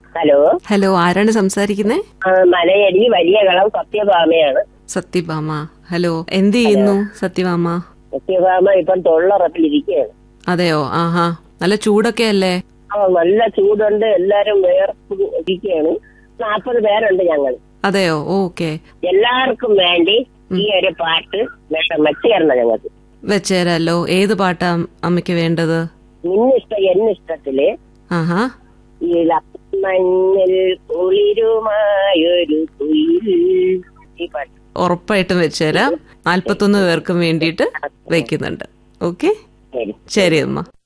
hello hello ആരാണ് സംസാരിക്കുന്നേ ആ, മലയടി വലിയ കളം സത്യഭാമയാണ് സത്യഭാമ ഹലോ എന്ത് ചെയ്യുന്നു സത്യഭാമ സത്യഭാമ ഇപ്പം തൊഴിലുറപ്പിലിരിക്കുകയാണ് അതെയോ ആഹാ നല്ല ചൂടൊക്കെ അല്ലേ ആ നല്ല ചൂടുണ്ട് എല്ലാരും വേർപ്പ് ഇരിക്കുകയാണ് നാൽപ്പത് പേരുണ്ട് ഞങ്ങൾ അതെയോ ഓക്കെ എല്ലാവർക്കും വേണ്ടി ഈ ഒരു പാട്ട് വേണം വെച്ചുതരണം ഞങ്ങൾക്ക് വെച്ചേരാലോ ഏത് പാട്ടാ അമ്മയ്ക്ക് വേണ്ടത് നിന്നിഷ്ട എന്നിഷ്ടത്തില് ആഹാ ഈ മഞ്ഞിൽ കുളിരുമായൊരു കുയിൽ ഈ പാട്ട് ഉറപ്പായിട്ടും വെച്ചേരാം നാൽപ്പത്തൊന്ന് പേർക്കും വേണ്ടിയിട്ട് വെക്കുന്നുണ്ട് ഓക്കെ ശരി ശരി അമ്മ